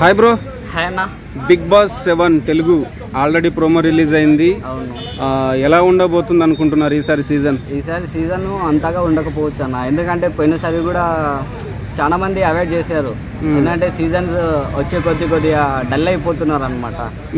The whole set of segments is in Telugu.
హాయ్ బ్రో హాయ్ అన్న Big Boss seven Telugu already promo release అయింది అవును ఆ, ఎలా ఉండబోతుంది అనుకుంటున్నారు ఈసారి సీజన్ ఈసారి సీజన్ అంతగా ఉండకపోవచ్చు అన్న ఎందుకంటే పోయినసారి కూడా చాలా మంది అవాయిడ్ చేశారు ఎందుకంటే సీజన్స్ వచ్చే కొద్ది కొద్దిగా డల్ అయిపోతున్నారు అనమాట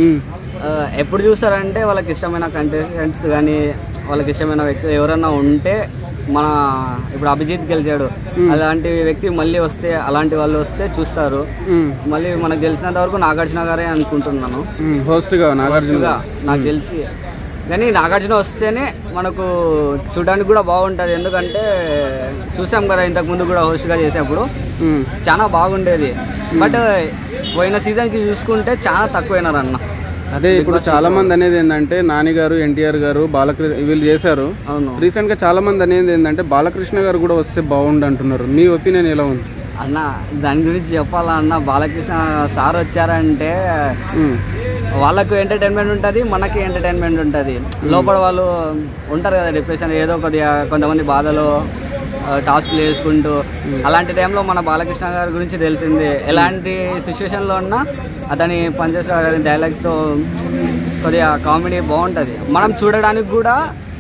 ఎప్పుడు చూస్తారంటే వాళ్ళకి ఇష్టమైన కంటెస్టెంట్స్ కానీ వాళ్ళకి ఇష్టమైన వ్యక్తులు ఎవరైనా ఉంటే మన ఇప్పుడు అభిజిత్ గెలిచాడు అలాంటి వ్యక్తి మళ్ళీ వస్తే అలాంటి వాళ్ళు వస్తే చూస్తారు మళ్ళీ మనకు తెలిసినంత వరకు నాగార్జున గారే అనుకుంటున్నాను హోస్ట్గా నాగార్జున గా నాకు తెలిసి కానీ నాగార్జున వస్తేనే మనకు చూడడానికి కూడా బాగుంటుంది ఎందుకంటే చూసాం కదా ఇంతకు ముందు కూడా హోస్ట్గా చేసేప్పుడు మ్మ్. చాలా బాగుండేది బట్ పోయిన సీజన్కి చూసుకుంటే చాలా తక్కువైనారు అన్న అదే ఇప్పుడు చాలా మంది అనేది ఏంటంటే నాని గారు ఎన్టీఆర్ గారు బాలకృష్ణ వీళ్ళు చేశారు అవును రీసెంట్ గా చాలా మంది అనేది ఏంటంటే బాలకృష్ణ గారు కూడా వస్తే బాగుండు అంటున్నారు మీ ఒపీనియన్ ఎలా ఉంది అన్న దాని గురించి చెప్పాలన్న బాలకృష్ణ సార్ వచ్చారంటే మ్మ్. వాళ్ళకు ఎంటర్టైన్మెంట్ ఉంటుంది మనకి ఎంటర్టైన్మెంట్ ఉంటుంది లోపల వాళ్ళు ఉంటారు కదా డిప్రెషన్ ఏదో కొద్దిగా కొంతమంది బాధలో టాస్క్లు వేసుకుంటూ అలాంటి టైంలో మన బాలకృష్ణ గారి గురించి తెలిసింది ఎలాంటి సిచ్యువేషన్లో ఉన్నా అతని పంచేశ్వర గారి డైలాగ్స్తో కొద్దిగా కామెడీ బాగుంటుంది మనం చూడడానికి కూడా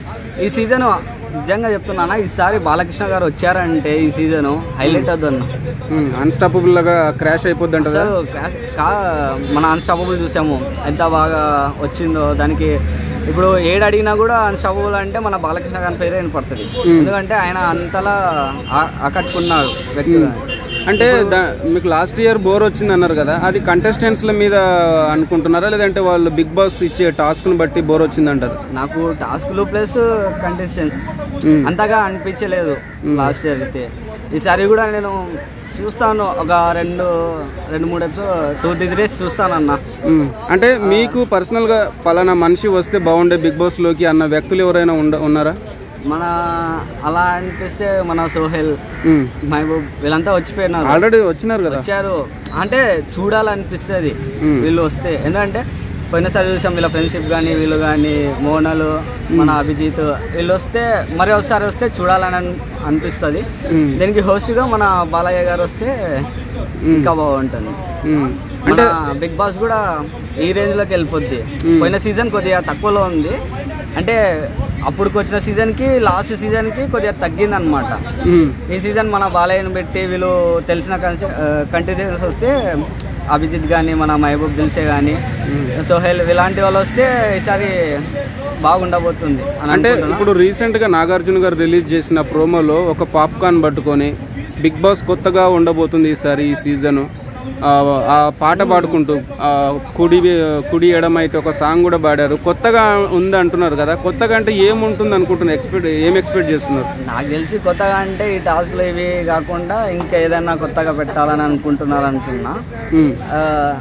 ఈ సీజన్ నిజంగా చెప్తున్నానా ఈసారి బాలకృష్ణ గారు వచ్చారంటే ఈ సీజన్ హైలైట్ అవుతుంది మ్మ్. అన్స్టాపబుల్ లాగా క్రాష్ అయిపోద్ది అంటారా అసలు క్లాస్- కా- మన అన్స్టాపబుల్ చూసాము ఎంత బాగా వచ్చిందో దానికి ఇప్పుడు ఏడు అడిగినా కూడా అన్స్టాపబుల్ అంటే మన బాలకృష్ణ గారి పేరే వినపడుతుంది ఎందుకంటే ఆయన అంతలా ఆ- ఆకట్టుకున్నాడు వ్యక్తిగా అంటే దా- మీకు లాస్ట్ ఇయర్ బోర్ వచ్చింది అన్నారు కదా అది కంటెస్టెంట్స్ల మీద అనుకుంటున్నారా లేదంటే వాళ్ళు బిగ్ బాస్ ఇచ్చే టాస్క్ను బట్టి బోర్ వచ్చింది అంటారు నాకు టాస్క్లు ప్లస్ కంటెస్టెంట్స్ అంతగా అనిపించలేదు లాస్ట్ ఇయర్ అయితే ఈసారి కూడా నేను చూస్తాను ఒక రెండు రెండు మూడు ఎపిసోడ్ టూ త్రీ డేస్ చూస్తానన్నా మ్మ్. అంటే మీకు పర్సనల్గా పలానా మనిషి వస్తే బాగుండే బిగ్ బాస్లోకి అన్న వ్యక్తులు ఎవరైనా ఉండ ఉన్నారా మన అలా అనిపిస్తే మన సోహెల్ మ్మ్. మహబూబ్ వీళ్ళంతా వచ్చిపోయినారు ఆల్రెడీ వచ్చినారు కదా వచ్చారు అంటే చూడాలనిపిస్తుంది మ్మ్. వీళ్ళు వస్తే ఎందుకంటే పోయినసారి చూసాం వీళ్ళ ఫ్రెండ్షిప్ కానీ వీళ్ళు కానీ మోనలు మన అభిజిత్ వీళ్ళు వస్తే మరి ఒకసారి వస్తే చూడాలని అన్- అనిపిస్తుంది మ్మ్. దీనికి హోస్ట్గా మన బాలయ్య గారు వస్తే ఇంకా బాగుంటుంది మ్మ్. మన బిగ్ బాస్ కూడా ఈ రేంజ్లోకి వెళ్ళిపోద్ది పోయిన సీజన్ కొద్దిగా తక్కువలో ఉంది అంటే అప్పుడుకి వచ్చిన సీజన్కి లాస్ట్ సీజన్కి కొద్దిగా తగ్గింది అనమాట మ్మ్. ఈ సీజన్ మన బాలయ్యను పెట్టి వీళ్ళు తెలిసిన కంటిన్యూస్ వస్తే అభిజిత్ కానీ మన మహబూబ్ దిల్సే కానీ సోహెల్ ఇలాంటి వాళ్ళు వస్తే ఈసారి బాగుండబోతుంది అని అంటే అనుకుంటున్నా. ఇప్పుడు రీసెంట్గా నాగార్జున గారు రిలీజ్ చేసిన ప్రోమోలో ఒక పాప్కార్న్ పట్టుకొని బిగ్ బాస్ కొత్తగా ఉండబోతుంది ఈసారి ఈ సీజను ఆ, ఆ పాట పాడుకుంటూ ఆ, కుడి కుడి ఎడమ అయితే ఒక సాంగ్ కూడా పాడారు కొత్తగా ఉంది అంటున్నారు కదా కొత్తగా అంటే ఏముంటుంది అనుకుంటున్నారు ఎక్స్పెక్ట్ ఏం ఎక్స్పెక్ట్ చేస్తున్నారు నాకు తెలిసి కొత్తగా అంటే ఈ టాస్క్లు ఇవి కాకుండా ఇంకా ఏదైనా కొత్తగా పెట్టాలని అనుకుంటున్నారు అనుకున్నా మ్మ్. ఆ,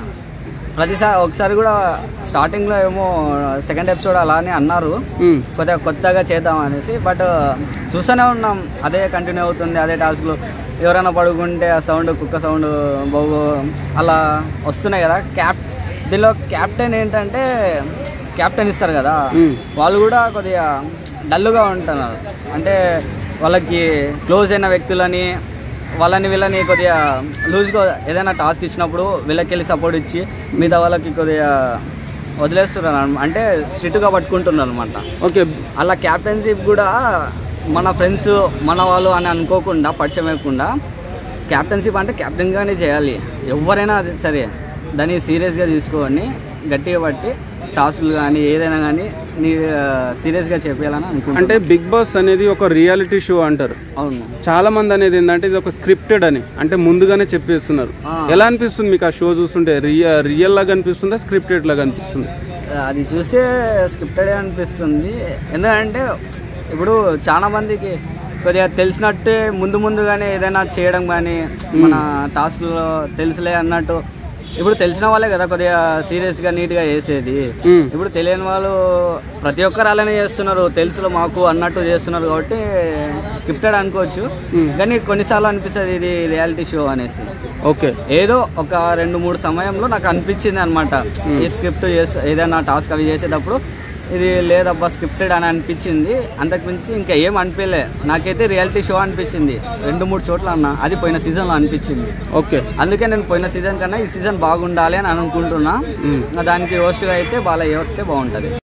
ప్రతిసారి ఒకసారి కూడా స్టార్టింగ్లో ఏమో సెకండ్ ఎపిసోడ్ అలానే అన్నారు మ్మ్. కొద్దిగా కొత్తగా చేద్దాం అనేసి బట్ చూస్తూనే ఉన్నాం అదే కంటిన్యూ అవుతుంది అదే టాస్క్లు ఎవరైనా పడుకుంటే ఆ సౌండ్ కుక్క సౌండ్ బాగు అలా వస్తున్నాయి కదా క్యాప్ దీనిలో క్యాప్టెన్ ఏంటంటే క్యాప్టెన్ ఇస్తారు కదా మ్మ్. వాళ్ళు కూడా కొద్దిగా డల్గా ఉంటున్నారు అంటే వాళ్ళకి క్లోజ్ అయిన వ్యక్తులని వాళ్ళని వీళ్ళని కొద్దిగా లూజ్గా ఏదైనా టాస్క్ ఇచ్చినప్పుడు వీళ్ళకి వెళ్ళి సపోర్ట్ ఇచ్చి మిగతా వాళ్ళకి కొద్దిగా వదిలేస్తున్నారు అన్నమాట. అంటే స్ట్రిక్ట్గా పట్టుకుంటున్నారు అనమాట ఓకే అలా క్యాప్టెన్షిప్ కూడా మన ఫ్రెండ్స్ మన వాళ్ళు అని అనుకోకుండా పరిచయం అవ్వకుండా క్యాప్టెన్షిప్ అంటే క్యాప్టెన్గానే చేయాలి ఎవరైనా అది సరే దాన్ని సీరియస్గా తీసుకొని గట్టిగా పట్టి టాస్క్లు కానీ ఏదైనా కానీ నీ సీరియస్గా చెప్పాలని అనుకుంటున్నాను అంటే బిగ్ బాస్ అనేది ఒక రియాలిటీ షో అంటారు అవును చాలా మంది అనేది ఏంటంటే ఇది ఒక స్క్రిప్టెడ్ అని అంటే ముందుగానే చెప్పేస్తున్నారు ఆ. ఎలా అనిపిస్తుంది మీకు ఆ షో చూస్తుంటే రియల్ రియల్ లాగా అనిపిస్తుందా స్క్రిప్టెడ్ లాగా అనిపిస్తుంది అది చూస్తే స్క్రిప్టెడ్ అనిపిస్తుంది ఎందుకంటే ఇప్పుడు చాలా మందికి కొద్దిగా తెలిసినట్టే ముందు ముందుగానే ఏదైనా చేయడం కానీ మన టాస్క్లో తెలుసులే అన్నట్టు ఇప్పుడు తెలిసిన వాళ్ళే కదా కొద్దిగా సీరియస్గా నీట్గా చేసేది మ్మ్. ఇప్పుడు తెలియని వాళ్ళు ప్రతి ఒక్కరు అలానే చేస్తున్నారు తెలుసులో మాకు అన్నట్టు చేస్తున్నారు కాబట్టి స్క్రిప్టెడ్ అనుకోవచ్చు కానీ కొన్నిసార్లు అనిపిస్తుంది ఇది రియాలిటీ షో అనేసి ఓకే ఏదో ఒక రెండు మూడు సమయంలో నాకు అనిపించింది అనమాట ఈ స్క్రిప్ట్ చేసి ఏదైనా టాస్క్ అవి చేసేటప్పుడు ఇది లేదబ్బా స్క్రిప్టెడ్ అని అనిపించింది అంతకు మించి ఇంకా ఏం అనిపించలే నాకైతే రియాలిటీ షో అనిపించింది రెండు మూడు చోట్ల అన్న అది పోయిన సీజన్లో అనిపించింది ఓకే అందుకే నేను పోయిన సీజన్ కన్నా ఈ సీజన్ బాగుండాలి అని అనుకుంటున్నా మ్మ్. దానికి హోస్ట్గా అయితే బాలయ్య వస్తే బాగుంటుంది